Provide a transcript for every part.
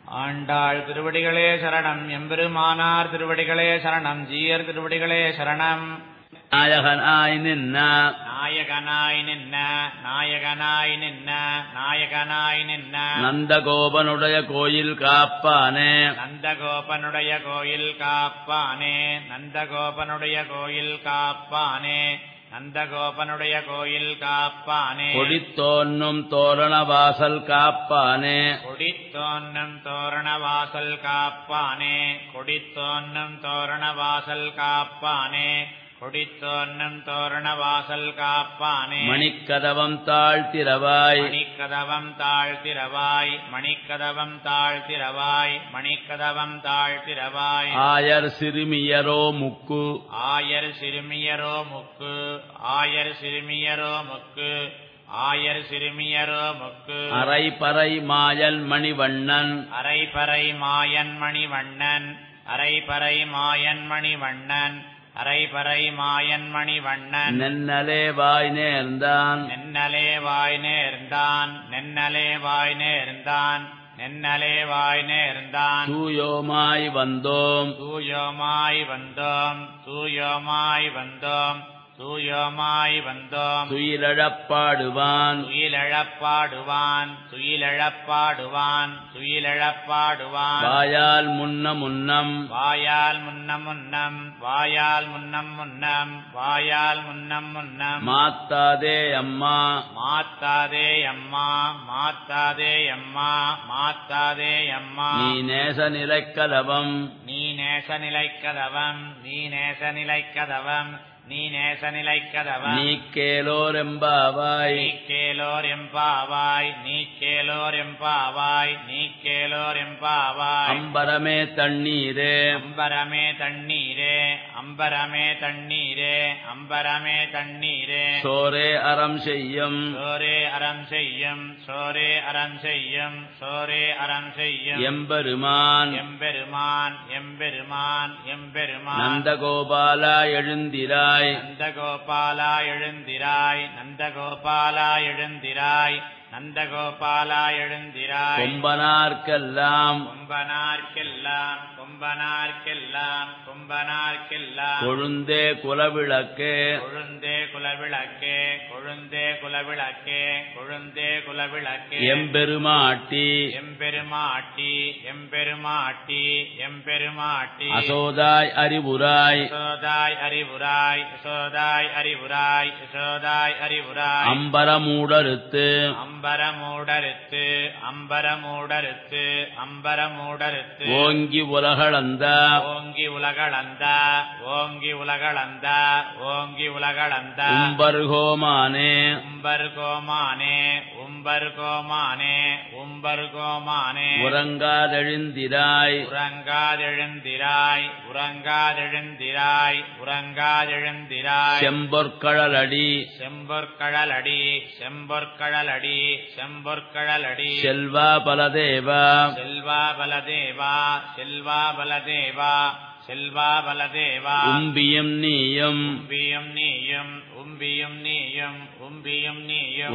ஆண்டாள் திருவடிகளே சரணம் எம்பெருமானார் திருவடிகளே சரணம் ஜீயர் திருவடிகளே சரணம் நாயகனாய் நின்ன நாயகனாய் நின்ன நாயகனாய் நின்ன நாயகனாய் நின்ன நந்தகோபனுடைய கோயில் காப்பானே நந்தகோபனுடைய கோயில் காப்பானே நந்தகோபனுடைய கோயில் காப்பானே நந்தகோபனுடைய கோயில் காப்பானே கொடித்தோன்னும் தோரண வாசல் காப்பானே கொடித்தோன்னும் தோரண வாசல் காப்பானே கொடித்தோன்னும் தோரண வாசல் காப்பானே கொடித்தோன்னும் தோரண வாசல் காப்பானே மணிக்கதவம் தாழ்த்திரவாய் மணிக்கதவம் தாழ்த்திரவாய் மணிக்கதவம் தாழ்த்திரவாய் மணிக்கதவம் தாழ்த்திரவாய் ஆயர் சிறுமியரோ முக்கு ஆயர் சிறுமியரோ முக்கு ஆயர் சிறுமியரோ முக்கு ஆயர் சிறுமியரோ முக்கு அரைபறை மாயல் மணிவண்ணன் அரைபறை மாயன் மணிவண்ணன் அரைபறை மாயன் மணிவண்ணன் அரைபறை மாயன் மணிவண்ணன் நென்னலே வாய் நேர்ந்தான் நென்னலே வாய் நேர்ந்தான் நென்னலே வாய் நேர்ந்தான் நென்னலே வாய் நேர்ந்தான் தூயோமாய் வந்தோம் தூயோமாய் வந்தோம் தூயோமாய் வந்தோம் தூயோமாய் வந்தோம் துயிலழப்பாடுவான் துயிலழப்பாடுவான் துயிலழப்பாடுவான் துயிலழப்பாடுவான் வாயால் முன்ன முன்னம் வாயால் முன்னம் முன்னம் வாயால் முன்னம் முன்னம் வாயால் முன்னம் முன்னம் மாத்தாதே அம்மா மாத்தாதே அம்மா மாத்தாதே அம்மா மாத்தாதே அம்மா நீ நேச நிலைக்கதவம் நீ நேச நிலைக்கதவம் நீ நேச நிலைக்கதவம் நீ நேச நிலைக்கதவம் நீ கேலோரெம்பாவாய் நீ கேலோர் எம்பாவாய் நீ கேலோர் எம்பாவாய் நீ கேலோர் எம்பாவாய் அம்பரமே தண்ணீரே அம்பரமே தண்ணீரே அம்பரமே தண்ணீரே அம்பரமே தண்ணீரே சோரே அறம் செய்யும் சோரே அறம் செய்யும் சோரே அறம் செய்யும் சோரே அறம் செய்யும் எம்பெருமான் எம்பெருமான் எம்பெருமான் எம்பெருமான் நந்தகோபாலா எழுந்திராய் நந்தகோபாலா எழுந்திராய் நந்தகோபாலா எழுந்திராய் நந்தகோபாலா எழுந்திராய் கொம்பனார்க்கெல்லாம் கொம்பனார்க்கெல்லாம் கொம்பனார்க்கெல்லாம் கொம்பனார்க்கெல்லாம் கொழுந்தே குலவிளக்கே கொழுந்தே குலவிளக்கே கொழுந்தே குலவிளக்கே கொழுந்தே குலவிளக்கே எம்பெருமாட்டி எம்பெருமாட்டி எம்பெருமாட்டி எம்பெருமாட்டி அசோதாய் அறிவுராய் யசோதாய் அறிவுராய் யசோதாய் அறிவுராய் யசோதாய் அறிவுராய் அம்பரமூடறுத்து அம்பரமூடறுத்து அம்பரமூடறுத்து அம்பரமூடறுத்து ஓங்கி உலகளந்த ஓங்கி உலகளந்த ஓங்கி உலகளந்த ஓங்கி உலகளந்த உம்பர்கோமானே உம்பர் கோமானே உம்பர் கோமானே உம்பர் கோமானே உறங்காதெழுந்திராய் உறங்காதெழுந்திராய் உறங்காதெழுந்திராய் உறங்காதெழுந்திராய் செம்பொற்கழலடி செம்பொற்கழலடி செம்பொற்கழலடி செம்பொற்கழலடி செல்வா பலதேவா செல்வா பலதேவா செல்வா பலதேவா செல்வா பலதேவா உம்பியும் நீயும் உம்பியும் நீயும் உம்பியும் நீயும் உம்பியும் நீயும்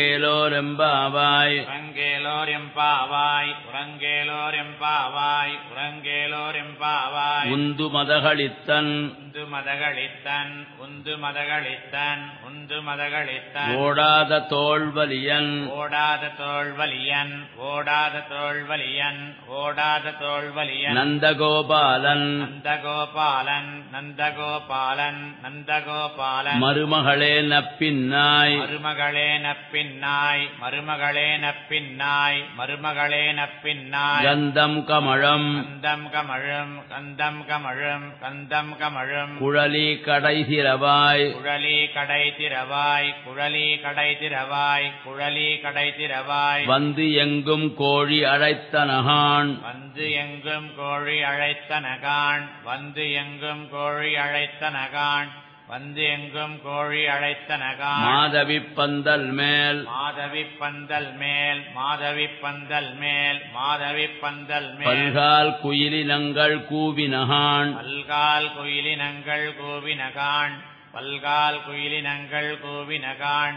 உறங்கேலோரெம்பாவாய் உறங்கேலோர் எம்பாவாய் உறங்கேலோர் எம்பாவாய் உறங்கேலோர் எம்பாவாய் உந்து மதகளித்தன் உந்து மதகளித்தன் உந்து மதகளித்தன் உந்து மதகளித்தன் ஓடாத தோள்வலியன் ஓடாத தோல்வலியன் ஓடாத தோல்வலியன் ஓடாத தோல்வலியன் நந்தகோபாலன் நந்தகோபாலன் நந்தகோபாலன் நந்தகோபாலன் மருமகளே நப்பின்னாய் மருமகளே நப்பின்னாய் மருமகளே நப்பின்னாய் மருமகளே நப்பின்னாய் கந்தம் கமழம் கந்தம் கமழும் கந்தம் கமழும் கந்தம் கமழும் குழலி கடைதிரவாய் குழலி கடை திறவாய் குழலி கடை திறவாய் குழலி கடை திறவாய் வந்து எங்கும் கோழி அழைத்தனகான் வந்து எங்கும் கோழி அழைத்தனகான் வந்து எங்கும் கோழி அழைத்தனகான் வந்து எங்கும் கோழி அழைத்தனகான் மாதவி பந்தல் மேல் மாதவி பந்தல் மேல் மாதவி பந்தல் மேல் மாதவி பந்தல் மேல் பல்கால் குயிலினங்கள் கூவினகான் பல்கால் குயிலினங்கள் கூவினகான் பல்கால் குயிலினங்கள் கூவினகான்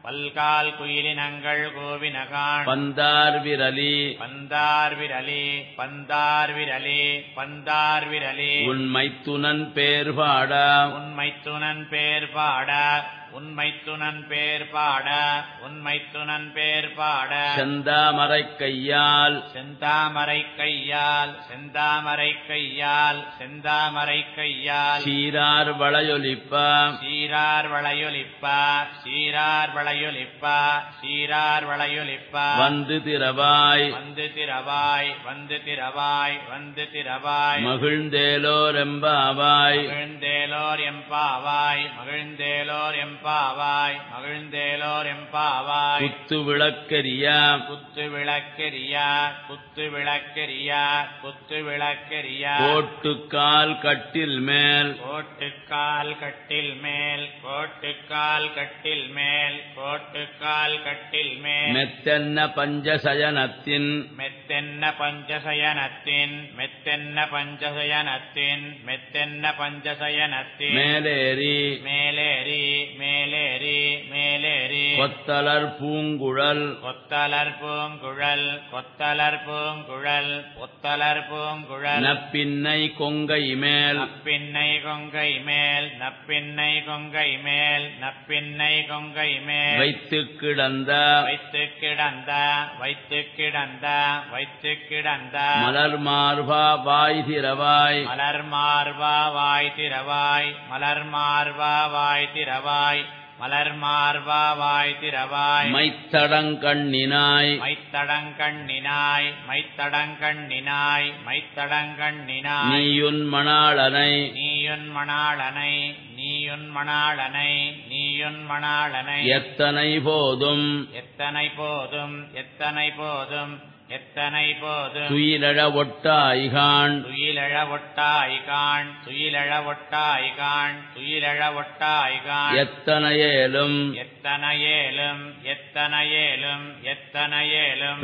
பல்கால் குயிலினங்கள் கூவினகான் பந்தார் விரலி பந்தார் விரலி பந்தார் விரலி பந்தார் விரலி உண்மை துணன் பேர் பாட உண்மை துணன் பேர் பாட உண்மை துணன் பேர் பாட உண்மை துணன் பேர் பாட செந்தாமரை கையால் செந்தாமரை கையால் செந்தாமரை கையால் செந்தாமரை கையால் சீரார் வளையொலிப்ப சீரார் வளையொலிப்பா சீரார் வளையொலிப்பா சீரார் வளையொலிப்பா வந்து திரவாய் வந்து திரவாய் வந்து திரவாய் வந்து திரவாய் மகிழ்ந்தேலோர் எம்பாவாய் மகிழ்ந்தேலோர் எம்பாவாய் மகிழ்ந்தேலோர் எம்பாவாய் மகிழ்ந்தேலோர் எம்பாவாய் குத்து விளக்கரிய குத்து விளக்கெரியா குத்து விளக்கெரியா குத்து விளக்கெரியா கோட்டுக்கால் கட்டில் மேல் கோட்டுக்கால் கட்டில் மேல் கோட்டுக்கால் கட்டில் மேல் கோட்டுக்கால் கட்டில் மேல் மெத்தென்ன பஞ்சசயனத்தின் மெத்தென்ன பஞ்சசயனத்தின் மெத்தென்ன பஞ்சசயனத்தின் மெத்தென்ன பஞ்சசயனத்தின் மேலேறி மேலேறி மேலேறி மேலேறி கொத்தலர் பூங்குழல் கொத்தலர் பூங்குழல் கொத்தலர் பூங்குழல் கொத்தலர் பூங்குழல் நப்பின்னை கொங்கை மேல் நப்பின்னை கொங்கை மேல் நப்பின்னை கொங்கை மேல் நப்பின்னை கொங்கை மேல் வைத்து கிடந்த வைத்து கிடந்த வைத்து கிடந்த வைத்து கிடந்த மலர் மார்பா வாய் திரவாய் மலர் மார்பா வாய் திரவாய் மலர் மார்பா வாய் திரவாய் மலர் மார்பா வாய் திரவாய் மைத்தடங்கண்ணினாய் மைத்தடங்கண்ணினாய் மைத்தடங்கண்ணினாய் மைத்தடங்கண்ணினாய் நீயுன் மணாளனை நீயுன் மணாளனை நீயுன் மணாளனை நீயுன் மணாளனை எத்தனை போதும் எத்தனை போதும் எத்தனை போதும் எத்தனை போதும் துயிலழ ஒட்டாய்கான் துயிலழ ஒட்டாய்கான் துயிலழ ஒட்டாய்கான் துயிலழ ஒட்டாய்கான் எத்தனையேலும் எத்தனையேலும் எத்தனையேலும் எத்தனையேலும்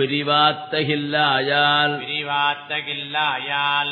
பிரிவாத்தகில்லாயால் பிரிவாத்தகில்லாயால்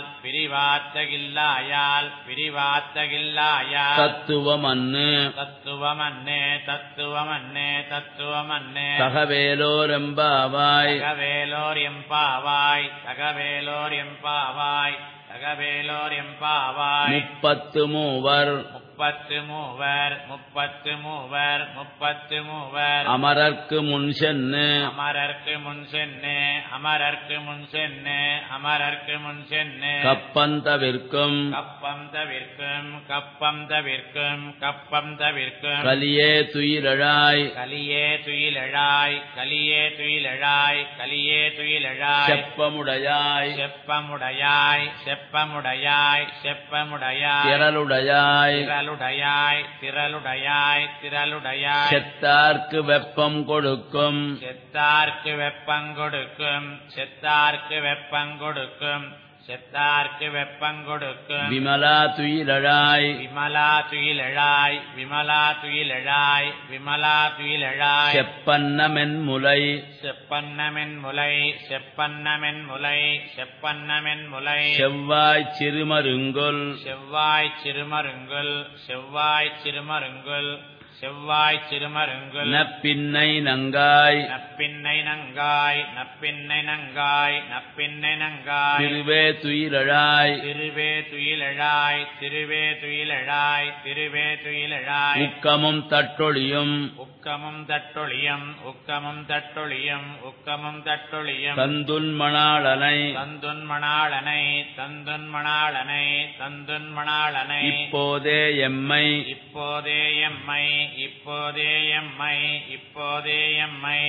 பிரிவாத்தகில்லாயால் பிரிவாத்தகில்லாயால் தத்துவமன்னு தத்துவமன்னே தத்துவமன்னே தத்துவமன்னே தகவேலோரெம்பாவாய் தகவேலோர் எம்பாவாய் தகவேலோர் எம்பாவாய் தகவேலோர் எம்பாவாய் முப்பத்து மூவர் முப்பத்து மூவர் முப்பத்து மூவர் முப்பத்து மூவர் அமரர்க்கு முன் சென்னு அமரர்க்கு முன் சென்னு அமரர்க்கு முன் சென்னு அமரர்க்கு முன் சென்னு கப்பந்தவிற்கும் கப்பம் தவிர்க்கும் கப்பம் தவிர்க்கும் கப்பம் தவிர்க்கும் கலியே துயிலழாய் கலியே துயிலழாய் கலியே துயிலழாய் கலியே துயிலழாய் செப்பமுடையாய் செப்பமுடையாய் செப்பமுடையாய் செப்பமுடையாய் திரளுடையாய் திரளுடையாய் திரளுடையாய் திரளுடையாய் செத்தார்க்கு வெப்பம் கொடுக்கும் செத்தார்க்கு வெப்பங்கொடுக்கும் செத்தார்க்கு வெப்பங்கொடுக்கும் செத்தார்க்கு வெப்பங்கொடுக்கும் விமலா துயிலழாய் விமலா துயிலழாய் விமலா துயிலழாய் விமலா துயிலழாய் செப்பன்னமென் முலை செப்பன்னமென் முலை செப்பன்னமென் முலை செப்பன்னமென் முலை செவ்வாய் சிறுமருங்கொல் செவ்வாய் சிறுமருங்குல் செவ்வாய் சிறுமருங்குல் செவ்வாய் சிறுமருங்குல் நப்பின்னை நங்காய் நப்பின்னை நங்காய் நப்பின்னை நங்காய் நப்பின்னை நங்காய் திருவே துயிலழாய் திருவே துயிலழாய் திருவே துயிலழாய் திருவே துயிலழாய் உக்கமும் தட்டொழியும் உக்கமும் தட்டொழியம் உக்கமும் தட்டொழியம் உக்கமும் தட்டொழியம் தந்துன் மணாளனை தந்துன் மணாளனை தந்துன் மணாளனை தந்துன் மணாளனை இப்போதே எம்மை இப்போதே எம்மை இப்போதே எம்மை இப்போதே எம்மை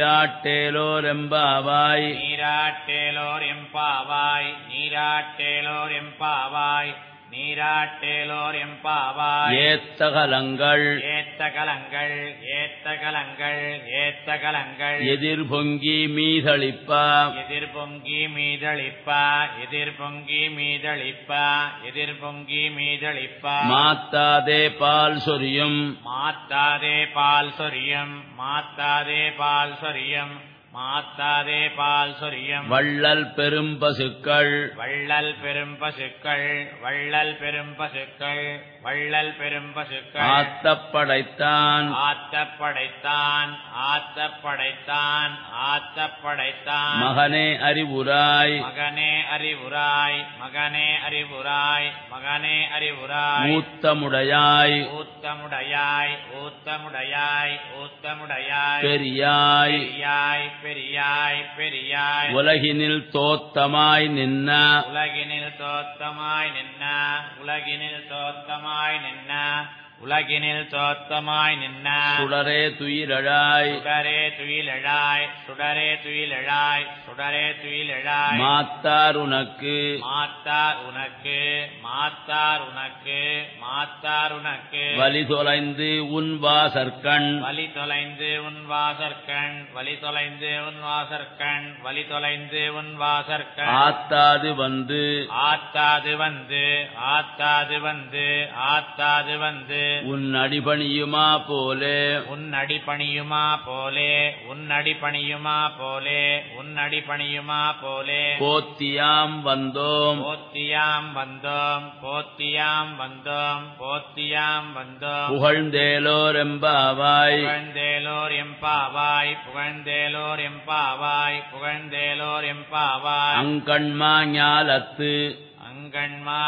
நீராட்டேலோரெம்பாவாய் நீராட்டேலோர் எம்பாவாய் நீராட்டேலோர் எம்பாவாய் நீராட்டேலோர் எம்பாவாய் ஏத்தகலங்கள் ஏத்த கலங்கள் ஏத்த கலங்கள் ஏத்த கலங்கள் எதிர்பொங்கி மீதளிப்பா எதிர்பொங்கி மீதளிப்பா எதிர்பொங்கி மீதளிப்பா எதிர்பொங்கி மீதளிப்பா மாத்தாதே பால் சொரியும் மாத்தாதே பால் சொரியம் மாத்தாதே பால் சொரியம் மாத்தாதே பால் சொரியம் வள்ளல் பெரும் பசுக்கள் வள்ளல் பெரும் பசுக்கள் வள்ளல் பெரும் பசுக்கள் வள்ளல் பெரும் பசுக்கள் ஆத்தப் படைத்தான் ஆத்தப் படைத்தான் ஆத்தப் படைத்தான் ஆத்தப் படைத்தான் மகனே அறிவுராய் மகனே அறிவுராய் மகனே அறிவுராய் மகனே அறிவுராய் ஊத்தமுடையாய் ஊத்தமுடையாய் ஊத்தமுடையாய் ஊத்தமுடையாய் பெரியாய் பெரியாய் பெரியாய் பெரியாய் உலகினில் தோத்தமாய் நின்ன உலகினில் தோத்தமாய் நின்ன உலகினில் தோத்தமாய் நின்ன உலகினில் தோத்தமாய் நின்ன சுடரே துயிலழாய் சுடரே துயிலெழாய் சுடரே துயிலெழாய் சுடரே துயிலெழாய் மாத்தார் உனக்கு மாத்தார் உனக்கு மாத்தார் உனக்கு மாத்தார் உனக்கு வலி தொலைந்து உன் வாசற்கண் வலி தொலைந்து உன் வாசற்கண் வலி தொலைந்து உன் வாசற்கண் வலி தொலைந்து உன் வாசற்கண் ஆத்தாது வந்து ஆத்தாது வந்து ஆத்தாது வந்து ஆத்தாது வந்து உன் அடிபணியுமா போலே உன் அடிபணியுமா போலே உன் அடிபணியுமா போலே உன் அடிபணியுமா போலே போத்தியாம் வந்தோம் போத்தியாம் வந்தோம் போத்தியாம் வந்தோம் போத்தியாம் வந்தோம் புகழ்ந்தேலோர் எம்பாவாய் புகழ்ந்தேலோர் எம்பாவாய் புகழ்ந்தேலோர் எம்பாவாய் புகழ்ந்தேலோர் எம்பாவாய் அங்கண்மா ஞாலத்து அங்கண்மா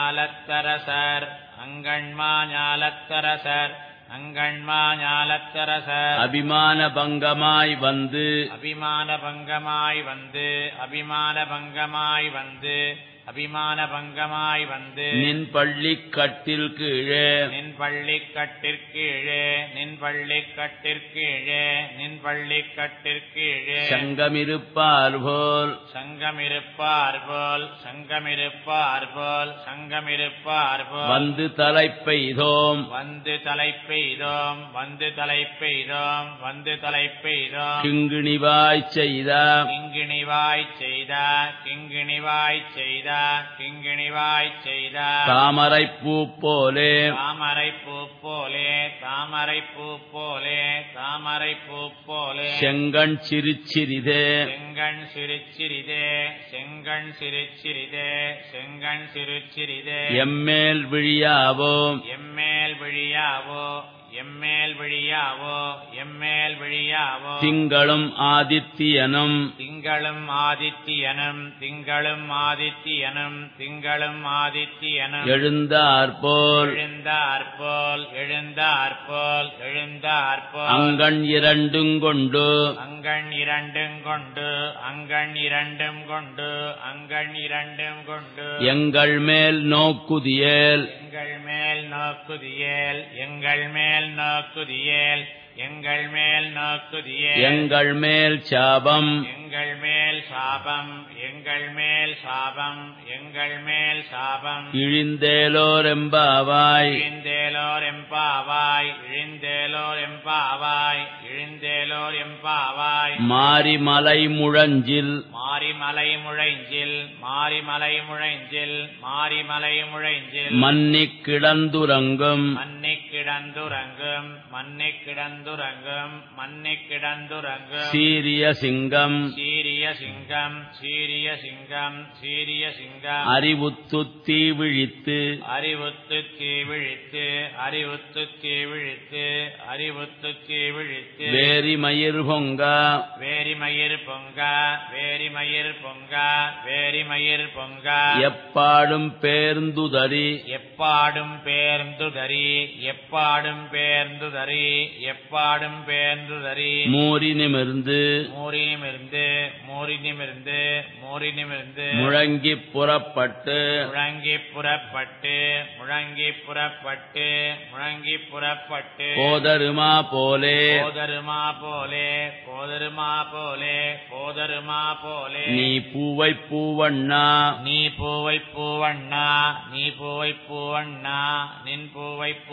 ஞாலத்தரசர் அங்கண்மா ஞாலத்தரசர் அங்கண்மா ஞாலத்தரசர் அபிமான பங்கமாய் வந்து அபிமான பங்கமாய் வந்து அபிமான பங்கமாய் வந்து அபிமான பங்கமாய் வந்து நின் பள்ளி கட்டில் கீழே நின் பள்ளி கட்டிற்கீழே நின் பள்ளி கட்டிற்கீழே நின் பள்ளி கட்டிற்கீழே சங்கமிருப்பார் போல் சங்கமிருப்பார் போல் சங்கமிருப்பார் போல் சங்கமிருப்பார் போல் வந்து தலை பெய்தோம் வந்து தலை பெய்தோம் வந்து தலை பெய்தோம் வந்து தலை பெய்தோம் கிங்கிணிவாய் செய்த கிங்கிணிவாய் செய்த கிங்கிணிவாய் செய்த கிங்கிணிவாய் செய்த தாமரை பூ போலே தாமரை பூ போலே தாமரை பூ போலே தாமரை பூ போலே செங்கண் சிரிச்சிறிதே செங்கண் சிரிச்சிரிதே செங்கண் சிரிச்சிரிதே செங்கண் சிரிச்சிரிதே எம்மேல் விழியாவோ எம்மேல் விழியாவோ எம்மேல் விழியாவோ எம்மேல் விழியாவோ திங்களும் ஆதித்தியனும் திங்களும் ஆதித்தியனும் திங்களும் ஆதித்தியனும் திங்களும் ஆதித்தியனும் எழுந்தார் போல் எழுந்தார் போல் எழுந்தார் போல் எழுந்தார் போல் அங்கண் இரண்டும் கொண்டு அங்கண் இரண்டும் கொண்டு அங்கண் இரண்டும் கொண்டு அங்கண் இரண்டும் கொண்டு எங்கள் மேல் நோக்குதியேல் எங்கள் மேல் நோக்குதியேல் எங்கள் மேல் நோக்குதியேல் எங்கள் மேல் நோக்குதியேல் எங்கள் மேல் சாபம் எங்கள் மேல் சாபம் எங்கள் மேல் சாபம் எங்கள் மேல் சாபம் இழிந்தேலோர் எம்பாவாய் இழிந்தேலோர் எம்பாவாய் இழிந்தேலோர் எம்பாவாய் இழிந்தேலோர் எம்பாவாய் மாரிமலை முழஞ்சில் மாரிமலை முழைஞ்சில் மாரிமலை முழைஞ்சில் மாரிமலை முழைஞ்சில் மன்னிக் கிடந்துறங்கும் மன்னிக் கிடந்துறங்கும் மன்னிக் கிடந்துறங்கும் மன்னிக் கிடந்துறங்கும் சீரிய சிங்கம் சீரிய சிங்கம் சீரிய சிங்கம் சீரிய சிங்கம் அறிவுத்துத்தி விழித்து அறிவுத்து விழித்து அறிவுத்து விழித்து அறிவுத்து விழித்து வேரி மயிர் பொங்க வேரிமயிர் பொங்க வேரிமயிர் பொங்க வேரிமயிர் பொங்க எப்பாடும் பேர்ந்துதறி எப்பாடும் பேர்ந்துதறி எப்பாடும் பேர்ந்துதறி எப்பாடும் பேர்ந்துதறி மூரி நிமிர்ந்து மூரினிமிருந்து மூரினிமிருந்து மூரினிமிருந்து முழங்கி புறப்பட்டு முழங்கி புறப்பட்டு முழங்கி புறப்பட்டு முழங்கி புறப்பட்டு போதருமா போலே போதருமா போலே போதருமா போலே போதருமா போலே நீ பூவை பூவண்ணா நீ பூவை பூவண்ணா நீ பூவை பூவண்ணா நின் பூவை பூவண்ணா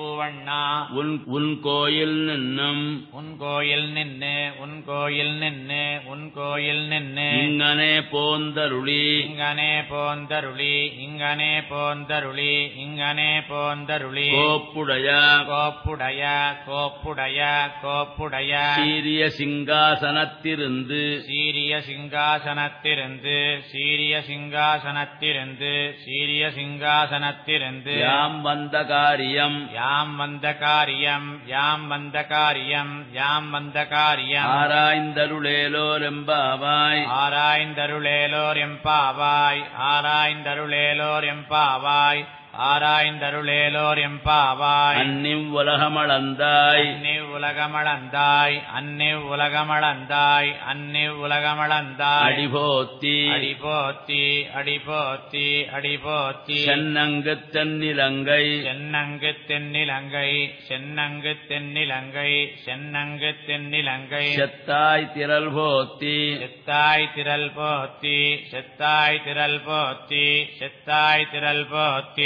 வண்ணா உன் உன் கோயில் நின்னும் உன் கோயில் நின்னு உன் கோயில் நின்னு உன் கோயில் நின்னு இங்கனே போந்தருளி இங்கனே போந்தருளி இங்கனே போந்தருளி இங்கனே போந்தருளி கோப்புடைய கோப்புடைய கோப்புடைய கோப்புடைய சீரிய சிங்காசனத்திருந்து சீரிய சிங்காசனத்திருந்து சீரிய சிங்காசனத்திருந்து சீரிய சிங்காசனத்திருந்து யாம் வந்த காரியம் யாம் வந்த காரியம் யாம் வந்த காரியம் யாம் வந்த காரியம் ஆராய்ந்தருளேலோர் எம்பாவாய் ஆராய்ந்தருளேலோர் எம்பாவாய் ஆராய்ந்தருளேலோர் எம்பாவாய் ஆராய்ந்தருளேலோர் எம்பாவாய் அன்னிவ் உலகமளந்தாய் அன்னிவ் உலகமளந்தாய் அன்னிவ் உலகமளந்தாய் அன்னிவ் உலகமளந்தாய் அடிபோத்தி அடிபோத்தி அடிபோத்தி அடிபோத்தி சென்னங்கு தென்னிலங்கை சென்னங்கு தென்னிலங்கை சென்னங்கு தென்னிலங்கை சென்னங்கு தென்னிலங்கை செத்தாய் திரள் போத்தி செத்தாய் திரள் போத்தி செத்தாய் திரள் போத்தி செத்தாய் திரள் போத்தி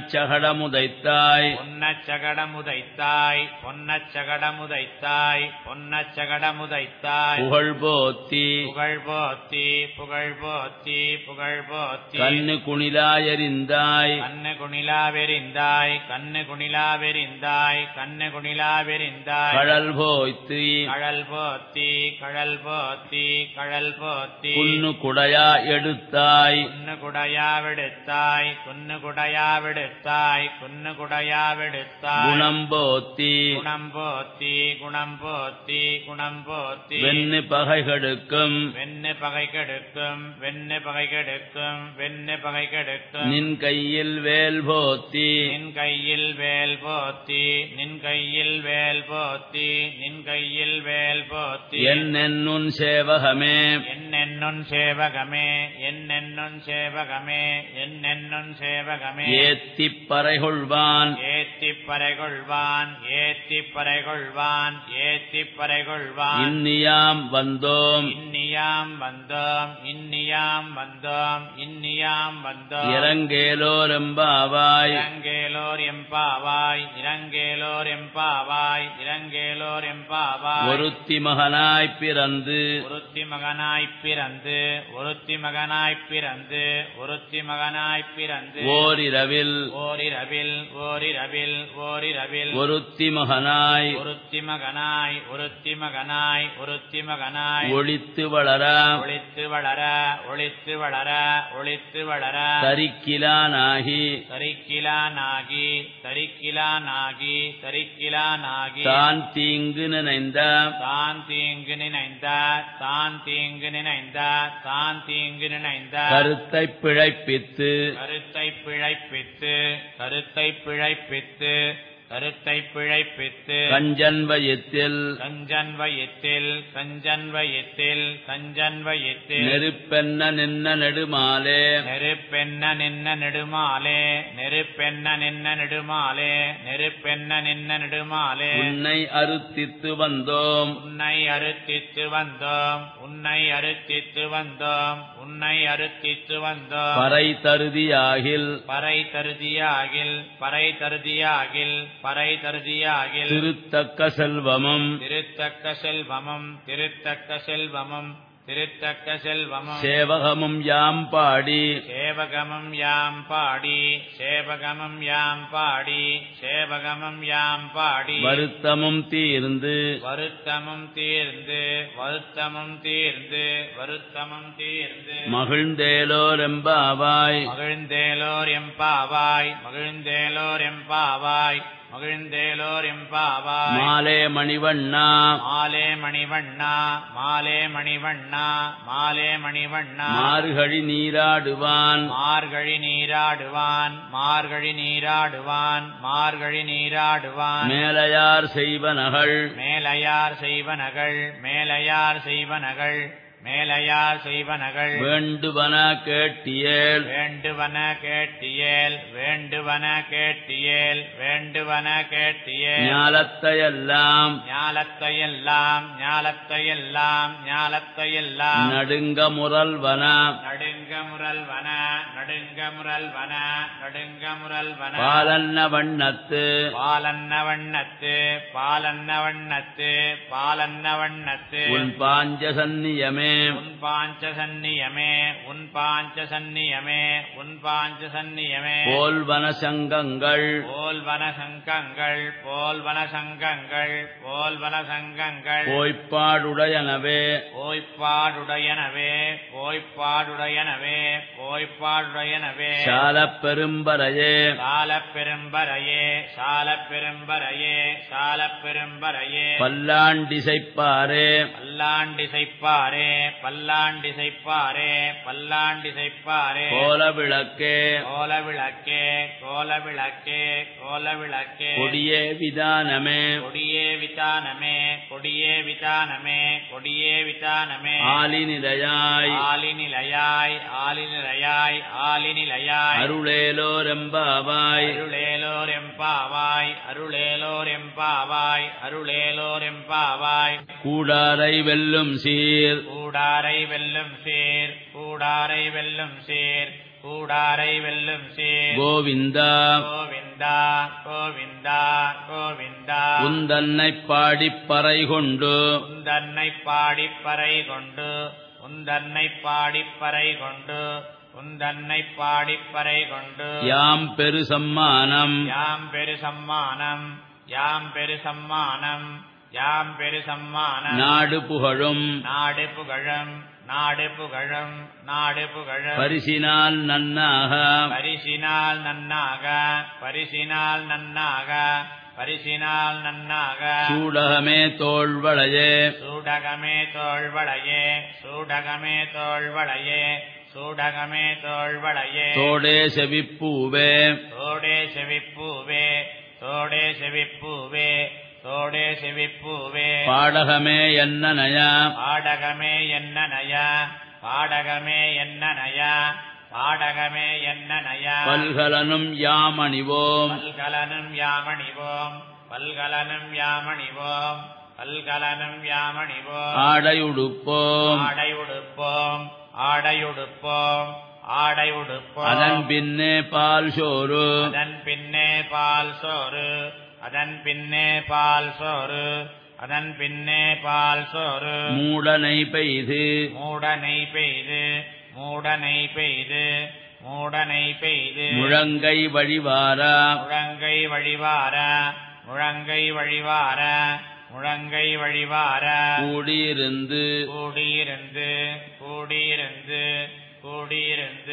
பொன்னச்சகடமுதைத்தாய் பொன்னச்சகடமுதைத்தாய் பொன்னச்சகடமுதைத்தாய் பொன்னச்சகடமுதைத்தாய் புகழ் போத்தி புகழ் போத்தி புகழ் போத்தி புகழ் போத்தி கண்ணு குணிலாயறிந்தாய் கண்ணு குணிலாவெறிந்தாய் கண்ணு குணிலாவெறிந்தாய் கண்ணு குணிலாவெறிந்தாய் கழல் போய்த்து கழல் போத்தி கழல் போத்தி கழல் போத்தி புன்னு குடையா எடுத்தாய் குன்னு குடையாவெடுத்தாய் குன்னு குடையாவெடுத்தாய் குன்னு குடையாவெடுத்தாய் குணம் போத்தி குணம் போத்தி குணம் போத்தி குணம் போத்தி வெண்ணு பகைகெடுக்கும் வெண்ணு பகை கெடுக்கும் வெண்ணு பகை கெடுக்கும் வெண்ணு பகை கெடுக்கும் நின் கையில் வேல் போத்தி நின் கையில் வேல் போத்தி நின் கையில் வேல் போத்தி நின் கையில் வேல் போத்தி என்னென்னுன் சேவகமே என்னென்னுன் சேவகமே என்னென்னுன் சேவகமே என்னென்னுன் சேவகமே ஏத்திப் பறைகொள்வான் ஏத்திப் பறைகொள்வான் ஏத்திப் பறைகொள்வான் ஏத்திப் பறைகொள்வான் இன்னியாம் வந்தோம் இன்னியாம் வந்தோம் இன்னியாம் வந்தோம் இன்னியாம் வந்தோம் இறங்கேலோர் எம்பாவாய் இறங்கேலோர் எம்பாவாய் இறங்கேலோர் எம்பாவாய் இறங்கேலோர் எம்பாவாய் ஒருத்தி மகனாய் பிறந்து ஒருத்தி மகனாய்ப் பிறந்து ஒருத்தி மகனாய்ப் பிறந்து ஒருத்தி மகனாய்ப் பிறந்து ஓரிரவில் ஓரிரவில் ஓரிரவில் ஓரிரவில் ஒருத்தி மகனாய் ஒருத்தி மகனாய் ஒருத்தி மகனாய் ஒருத்தி மகனாய் ஒளித்து வளர ஒளித்து வளர ஒளித்து வளர ஒளித்து வளர தரிக்கிலானாகி தரிக்கிலானாகி தரிக்கிலானாகி தரிக்கிலானாகி தான் தீங்கு நினைந்த தான் தீங்கு நினைந்த தான் தீங்கு நினைந்த தான் தீங்கு நினைந்த கருத்தை பிழைப்பித்து கருத்தை பிழைப்பித்து கருத்தை பிழைப்பித்து கருத்தை பிழைப்பித்து கஞ்சன் வயத்தில் கஞ்சன் வயிற்றில் கஞ்சன் வயிற்றில் கஞ்சன் வயிற்றில் நெருப்பென்ன நின்ன நெடுமாலே நெருப்பென்ன நின்ன நெடுமாலே நெருப்பென்ன நின்ன நெடுமாலே நெருப்பென்ன நின்ன நெடுமாலே உன்னை அறுத்தித்து வந்தோம் உன்னை அறுத்தித்து வந்தோம் உன்னை அறுத்தித்து வந்தோம் உன்னை அறுத்தித்து வந்தோம் பறை தருதியாகில் பறை தருதியாகில் பறை தருதியாகில் பறை தருதியாகில் திருத்தக்க செல்வமும் திருத்தக்க செல்வமும் திருத்தக்க செல்வமும் திருத்தக்க செல்வமும் சேவகமும் யாம் பாடி சேவகமும் யாம் பாடி சேவகமும் யாம் பாடி சேவகமும் யாம் பாடி வருத்தமும் தீர்ந்து வருத்தமும் தீர்ந்து வருத்தமும் தீர்ந்து வருத்தமும் தீர்ந்து மகிழ்ந்தேலோர் எம்பாவாய் மகிழ்ந்தேலோர் எம்பாவாய் மகிழ்ந்தேலோர் எம்பாவாய் மகிழ்ந்தேலோர் எம்பாவாய் மாலே மணிவண்ணா மாலே மணிவண்ணா மாலே மணிவண்ணா மாலே மணிவண்ணா மார்கழி நீராடுவான் மார்கழி நீராடுவான் மார்கழி நீராடுவான் மார்கழி நீராடுவான் மேலையார் செய்வனகள் மேலையார் செய்வனகள் மேலையார் செய்வனகள் மேலையார் செய்வனகள் வேண்டுவன கேட்டியேல் வேண்டுவன கேட்டியேல் வேண்டுவன கேட்டியேல் வேண்டுவன கேட்டியேல் ஞாலத்தையெல்லாம் ஞாலத்தையெல்லாம் ஞாலத்தையெல்லாம் ஞாலத்தையெல்லாம் நடுங்க முரல்வன நடுங்க முரல்வன நடுங்க முரல்வன நடுங்க முரல்வன பாலன்ன வண்ணத்து பாலன்ன வண்ணத்து பாலன்ன வண்ணத்து பாலன்ன வண்ணத்து உன் பாஞ்ச சந்நியமே உன் பாஞ்ச சந்நியமே உன் பாஞ்ச சந்நியமே உன் பாஞ்ச சந்நியமே போல்வன சங்கங்கள் போல்வன சங்கங்கள் போல்வன சங்கங்கள் போல்வன சங்கங்கள் போய்ப்பாடுடையனவே போய்ப்பாடுடையனவே போய்ப்பாடுடையனவே போய்ப்பாடுடையனவே சாலப் பெரும்பரையே சாலப் பெரும்பரையே சாலப் பெரும்பரையே சாலப் பெரும்பரையே பல்லாண்டிசைப்பாரே பல்லாண்டிசைப்பாரே பல்லாண்டிசைப்பாரே பல்லாண்டிசைப்பாரே கோல விளக்கே கோல விளக்கே கோல விளக்கே கோல விளக்கே கொடியே விதானமே கொடியே விதானமே கொடியே விதானமே கொடியே விதானமே ஆலி நிலையாய் ஆலிநிலையாய் ஆலிநிலையாய் ஆலிநிலையாய் அருளேலோரெம்பாவாய் அருளேலோர் எம்பாவாய் அருளேலோர் எம்பாவாய் அருளேலோர் எம்பாவாய் கூடாரை வெல்லும் சீர் கூடாரை வெல்லும் சீர் கூடாரை வெல்லும் சீர் கூடாரை வெல்லும் சீர் கோவிந்தா கோவிந்தா கோவிந்தா கோவிந்தா உந்தன்னைப் பாடிப் பறை கொண்டு உந்தன்னை பாடிப்பறை கொண்டு உந்தன்னை பாடிப்பறை கொண்டு உந்தன்னை பாடிப்பறை கொண்டு யாம் பெரு சம்மானம் யாம் பெரு சம்மானம் யாம் பெரு சம்மானம் யாம் பெரு சம்மானம் நாடு புகழும் நாடு புகழும் நாடு புகழும் நாடு புகழும் பரிசினால் நன்னாக பரிசினால் நன்னாக பரிசினால் நன்னாக பரிசினால் நன்னாக சூடகமே தோள்வளையே சூடகமே தோள்வளையே சூடகமே தோள்வளையே சூடகமே தோள்வளையே தோடே செவிப்பூவே தோடே செவிப்பூவே தோடே செவிப்பூவே தோடே செவிப்பூவே பாடகமே என்ன நயா பாடகமே என்ன நய பாடகமே என்ன நய பாடகமே என்ன நய பல்கலனும் யாம் அணிவோம் பல்கலனும் யாமணிவோம் பல்கலனும் யாமணிவோம் பல்கலனும் யாமணிவோம் ஆடையுடுப்போம் ஆடை உடுப்போம் ஆடை உடுப்போம் ஆடை உடுப்போம் அதன் பின்னே பால் சோறு அதன் பின்னே பால் சோறு அதன் பின்னே பால் சோறு அதன் பின்னே பால் சோறு மூடனை பெய்து மூடனை பெய்து மூடனை பெய்து மூடனை பெய்து முழங்கை வழிவாரா முழங்கை வழிவார முழங்கை வழிவார முழங்கை வழிவார கூடியிருந்து கூடியிருந்து கூடியிருந்து கூடியிருந்து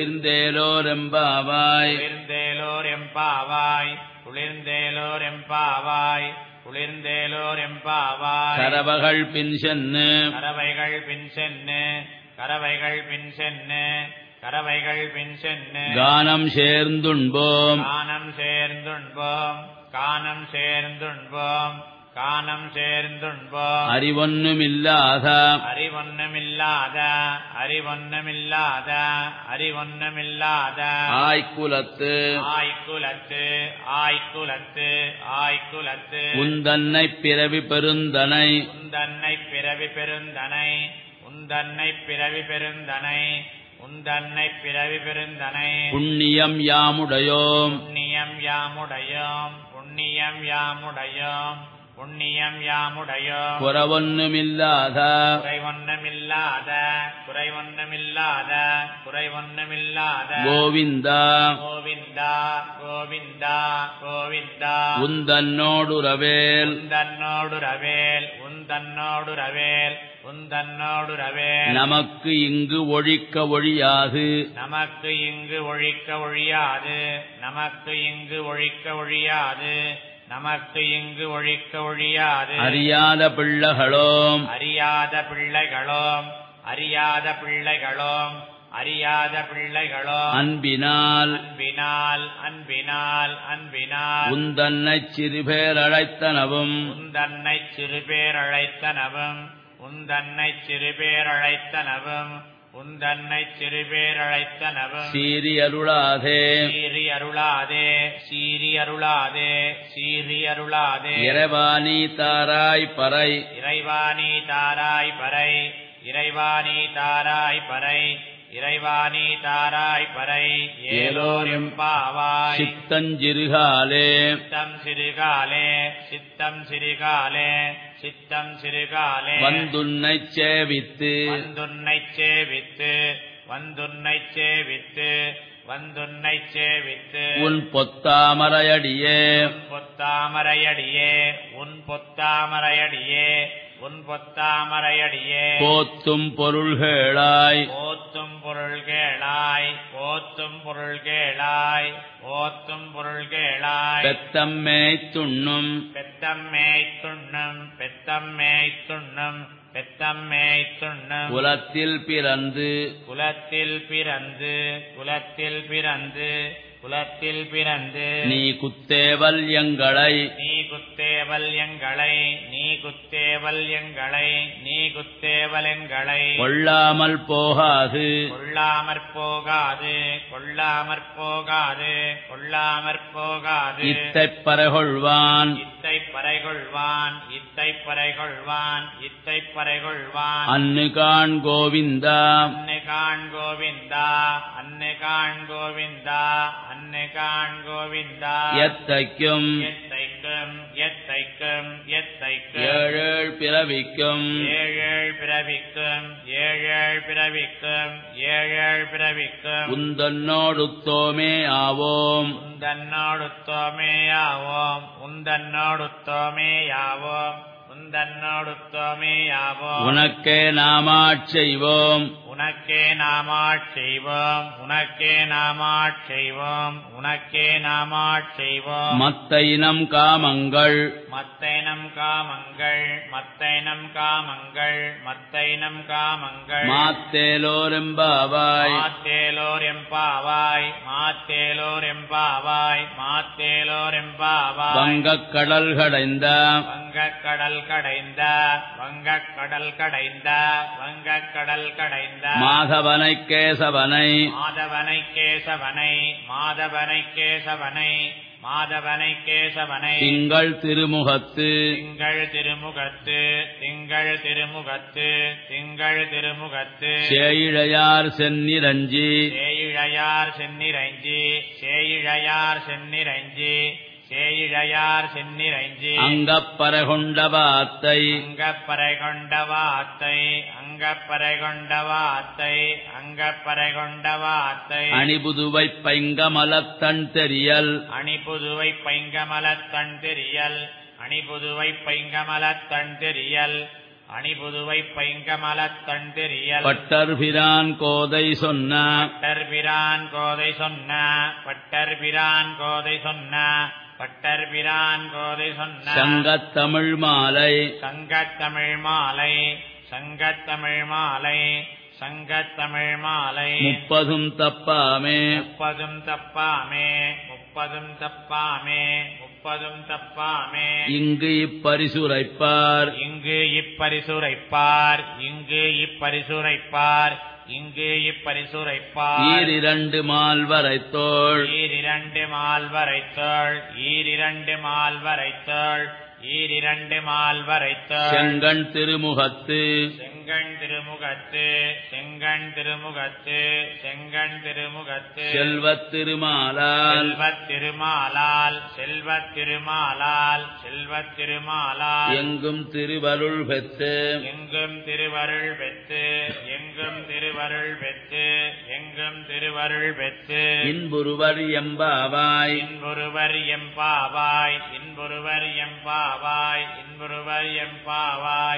குளிர்ந்தேலோரெம்பாவாய் குளிர்ந்தேலோர் எம்பாவாய் குளிர்ந்தேலோர் எம்பாவாய் குளிர்ந்தேலோர் எம்பாவாய் கரவகள் பின் சென்னு கறவைகள் பின் சென்னு கறவைகள் பின் சென்னு கறவைகள் பின் சென்னு கானம் சேர்ந்துண்போம் கானம் சேர்ந்துண்போம் கானம் சேர்ந்துண்போம் கானம் சேர்ந்துண்போம் அறிவொன்னுமில்லாத அறிவொன்னமில்லாத அறிவொன்னமில்லாத அறிவொன்னமில்லாத ஆய்க்குலத்து ஆய்குலத்து ஆய்குலத்து ஆய்குலத்து உந்தன்னை பிறவி பெருந்தனை உந்தன்னை பிறவி பெருந்தனை உந்தன்னை பிறவி பெருந்தனை உந்தன்னை பிறவி பெருந்தனை புண்ணியம் யாமுடையோம் புண்ணியம் யாமுடையோம் புண்ணியம் யாமுடையோம் புண்ணியம் யாமுடையோம் குறவொன்னுமில்லாத குறைவொன்னமில்லாத குறைவொன்னமில்லாத குறைவொன்னமில்லாத கோவிந்தா கோவிந்தா கோவிந்தா கோவிந்தா உந்தன்னோடுறவேல் உந்தன்னோடு ரவேல் உந்தன்னோடு ரவேல் உந்தன்னோடு ரவேல் நமக்கு இங்கு ஒழிக்க ஒழியாது நமக்கு இங்கு ஒழிக்க ஒழியாது நமக்கு இங்கு ஒழிக்க ஒழியாது நமக்கு இங்கு ஒழிக்க ஒழியாது அறியாத பிள்ளைகளோம் அறியாத பிள்ளைகளோம் அறியாத பிள்ளைகளோம் அறியாத பிள்ளைகளோம் அன்பினால் அன்பினால் அன்பினால் அன்பினால் உந்தன்னை சிறுபேர் அழைத்தனவும் உந்தன்னை சிறுபேர் அழைத்தனவும் உந்தன்னைச் சிறுபேரழைத்தனவும் உந்தன்னைச் சிறுபேரழைத்தனவும் சீரி அருளாதே சீறி அருளாதே சீறி அருளாதே சீறி அருளாதே இரவாணி தாராய் பறை இறைவாணி தாராய் பறை இறைவாணி தாராய் பறை இறைவாணி தாராய் பறை ஏலோர் எம்பாவாய் சித்தஞ்சிறுகாலே சித்தம் சிறுகாலே சித்தம் சிறுகாலே சித்தம் சிறுகாலே வந்துன்னைச் சேவித்து வந்துன்னைச் சேவித்து வந்துன்னைச் சேவித்து வந்துன்னைச் சேவித்து உன் பொத்தாமரையடியே உன் பொத்தாமரையடியே உன் பொத்தாமரையடியே உன் பொத்தாமரையடியே போத்தும் பொருள்களாய் போத்தும் பொருள் கேளாய் போத்தும் பொருள் கேளாய் போத்தும் பொருள் கேளாய் பெத்தம்மேய் துண்ணும் பெத்தம்மேய் துண்ணும் பெத்தம்மேய் துண்ணும் பெத்தம்மேய் துண்ணும் குலத்தில் பிறந்து குலத்தில் பிறந்து குலத்தில் பிறந்து குலத்தில் பிறந்து நீ குத்தேவல் எங்களை நீ குத்தேவல் எங்களை நீ குத்தேவல் எங்களை நீ குத்தேவல் எங்களை கொள்ளாமல் போகாது கொள்ளாமற் போகாது கொள்ளாமற் போகாது கொள்ளாமற் போகாது இத்தைப் பரகொள்வான் இத்தை பறைகொள்வான் இத்தை பறைகொள்வான் இத்தை பறைகொள்வான் அன்னு காண் கோவிந்தா அன்னை காண் கோவிந்தா அன்னை காண் கோவிந்தா அன்னை காண் கோவிந்தா எத்தைக்கும் எத்தைக்கும் எத்தைக்கும் எத்தைக்கும் ஏழேழ் பிறவிக்கும் ஏழேழ் பிறவிக்கும் ஏழேழ் பிறவிக்கும் ஏழேழ் பிறவிக்கும் உந்தன்னோடுத்தோமே ஆவோம் உந்தன்னோடுத்தோமேயாவோம் உந்தன்னோடுத்தோமேயாவோம் உந்தன்னோடுத்தோமேயாவோம் உனக்கே நாமாச் செய்வோம் உனக்கே நாமாட் செய்வோம் உனக்கே நாமாட் செய்வோம் உனக்கே நாமாட் செய்வோம் மத்தையினம் காமங்கள் மத்தைனம் காமங்கள் மத்தைனம் காமங்கள் மத்தைனம் காமங்கள் மாத்தேலோரெம்பாவாய் மாத்தேலோர் எம்பாவாய் மாத்தேலோர் எம்பாவாய் மாத்தேலோர் எம்பாவாய் வங்கக் கடல் கடைந்த வங்கக் கடல் கடைந்த வங்கக் கடல் கடைந்த வங்கக் கடல் கடைந்த மாதவனை கேசவனை மாதவனை கேசவனை மாதவனை கேசவனை மாதவனை கேசவனை திங்கள் திருமுகத்து திங்கள் திருமுகத்து திங்கள் திருமுகத்து திங்கள் திருமுகத்து சேயிழையார் சென்னிரஞ்சி சேயிழையார் சென்னிரைஞ்சி சேயிழையார் சென்னிரைஞ்சி சேயிழையார் சென்னிரைஞ்சி அங்கப்பரகொண்டவாத்தை அங்கப்பறை கொண்ட வாத்தை அங்கப்பறை கொண்ட வாத்தை அங்கப்பறை கொண்ட வாத்தை அணிபுதுவை பைங்கமலத்தன் தெரியல் அணிபுதுவை பைங்கமலத் தன் தெரியல் அணிபுதுவை பைங்கமலத் தன் தெரியல் அணிபுதுவை பைங்கமலத் தன் தெரியல் பட்டர்பிரான் கோதை சொன்ன பட்டர்பிரான் கோதை சொன்ன பட்டர்பிரான் கோதை சொன்ன பட்டர்பிரான் கோதை சொன்ன சங்கத்தமிழ் மாலை சங்கத்தமிழ் மாலை சங்கத்தமிழ் மாலை சங்கத்தமிழ் மாலை முப்பதும் தப்பாமே முப்பதும் தப்பாமே முப்பதும் தப்பாமே முப்பதும் தப்பாமே இங்கு இப்பரிசுரைப்பார் இங்கு இப்பரிசுரைப்பார் இங்கு இப்பரிசுரைப்பார் இங்கு இப்பரிசுரைப்பார் ஈரிரண்டு மால்வரைத்தோள் ஈரிரண்டு மால்வரைத்தோள் ஈரிரண்டு மால்வரைத்தோள் ஈரிரண்டு மால்வரைத்தோள் செங்கண் திருமுகத்து செங்கண் திருமுகத்து செங்கண் திருமுகத்து செங்கண் திருமுகத்து செல்வத் திருமாலால் செல்வத் திருமாலால் செல்வத் திருமாலால் செல்வத் திருமாலால் எங்கும் திருவருள் பெற்று எங்கும் திருவருள் பெற்று எங்கும் திருவருள் பெற்று எங்கும் திருவருள் பெற்று இன்புருவர் எம்பாவாய் இன்பொருவர் எம்பாவாய் இன்பொருவர் எம்பாவாய் இன்பொருவர் எம்பாவாய்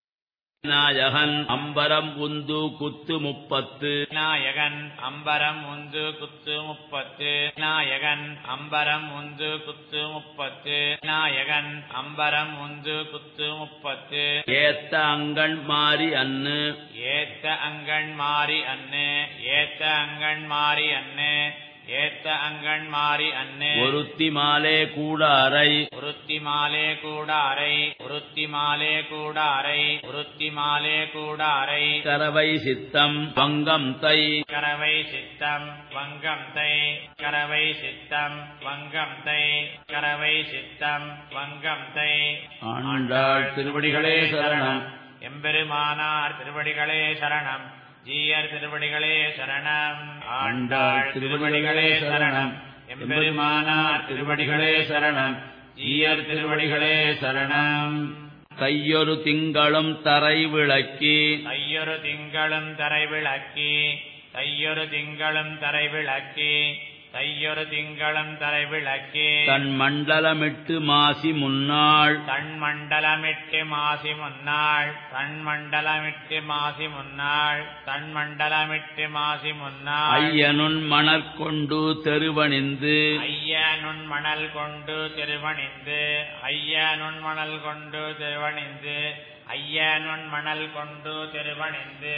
நாயகன் அம்பரம் உந்து குத்து முப்பத்து நாயகன் அம்பரம் உந்து குத்து முப்பத்து நாயகன் அம்பரம் உந்து குத்து முப்பத்து நாயகன் அம்பரம் உந்து குத்து முப்பத்து ஏத்த அங்கண் மாறி அன்னு ஏத்த அங்கண் மாறி அன்னு ஏத்த அங்கண் மாறி அன்னு ஏத்த அங்கண் மாறி அன்னு ஒருத்தி மாலே கூடாரை உருத்தி மாலே கூடாரை உருத்தி மாலே கூடாரை உருத்தி மாலே கூடாரை கரவை சித்தம் பங்கம் தை கரவை சித்தம் வங்கம் தை கரவை சித்தம் வங்கம் தை கரவை சித்தம் வங்கம் தை ஆண்டாள் திருவடிகளே சரணம் எம்பெருமானார் திருவடிகளே சரணம் ஜீயர் திருவடிகளே சரணம் ஆண்டாள் திருவடிகளே சரணம் எம்பெருமானார் திருவடிகளே சரணம் ஜீயர் திருவடிகளே சரணம் கையொரு திங்களும் தரை விளக்கி தையொரு திங்களும் தரை விளக்கி தையொரு திங்களும் தரை விளக்கி தையொரு திங்களும் தரை விளக்கி தன் மண்டலமிட்டு மாசி முன்னாள் தன் மண்டலமிட்டு மாசி முன்னாள் தன் மண்டலமிட்டு மாசி முன்னாள் தன் மண்டலமிட்டு மாசி முன்னாள் ஐயனுன் மணற்கொண்டு தெருவணிந்து ஐயனுன் மணல் கொண்டு திருவணிந்து ஐயனுன் மணல் கொண்டு திருவணிந்து ஐயனுன் மணல் கொண்டு திருவணிந்து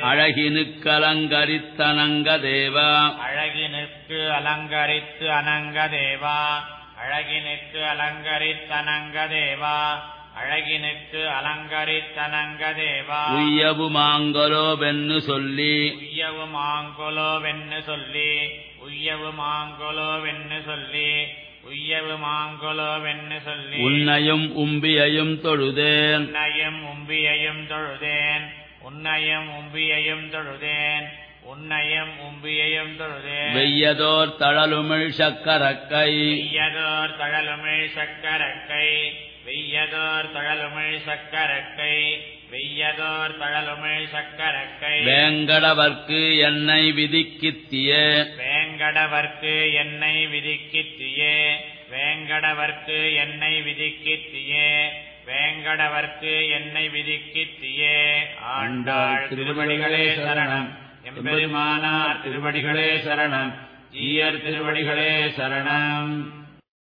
அழகினுக்கலங்கரித்தனங்க தேவா அழகினுக்கு அலங்கரித்து அனங்க தேவா அழகினுக்கு அலங்கரித்தனங்க தேவா அழகினுக்கு அலங்கரித்தனங்க தேவா உய்யவு மாங்கலோ வென்னு சொல்லி உய்யவு மாங்கொலோ வென்னு சொல்லி உய்யவு மாங்கொலோ வென்னு சொல்லி உய்யவு மாங்கொலோ வென்னு சொல்லி உன்னையும் உம்பியையும் தொழுதேன் உன்னையும் உம்பியையும் தொழுதேன் உன்னையும் உம்பியையும் தொழுதேன் உன்னையும் உம்பியையும் தொழுதேன் வெய்யதோர் தழலுமிழ் சக்கரக்கை வெய்யதோர் தழலுமிழ் சக்கரக்கை வெய்யதோர் தழலுமிழ் சக்கரக்கை வெய்யதோர் தழலுமிழ் சக்கரக்கை வேங்கடவர்க்கு என்னை விதிக்கித்திய வேங்கடவர்க்கு என்னை விதிக்கித்தியே வேங்கடவர்க்கு என்னை விதிக்கித்தியே வேங்கடவர்க்கு என்னை விதிக்கித்தியே ஆண்டாள் திருவடிகளே சரணம் எம்பெருமானார் திருவடிகளே சரணம் ஈயர் திருவடிகளே சரணம்